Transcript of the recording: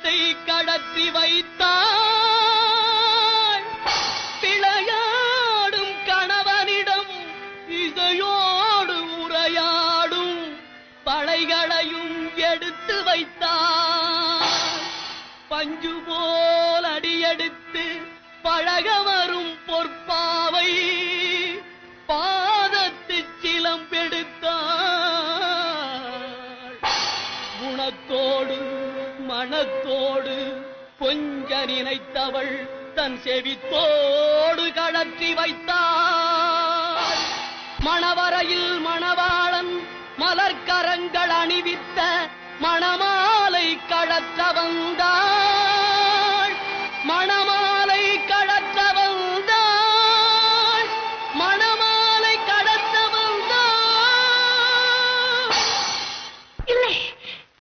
மோகத்தை கடத்தி வைத்தாள் விளையாடும் கணவனிடம் இசையோடு உரையாடும் பழைகளையும் எடுத்து வைத்தாள் பஞ்சு போல் அடியெடுத்து பழக வரும் பொற்பாவை பாதத்து சிலம்பெடுத்தாள் குணத்தோடு மனத்தோடு கொஞ்ச நினைத்தவள் தன் செவித்தோடு கடற்றி வைத்தாள் மணவரையில் மணவாளன் மலர்க்கரங்கள் அணிவித்த மணமாலை கடற்ற வந்தாள் மணமாலை கடற்ற வந்தாள் மணமாலை கடற்ற வந்தாள் இல்லை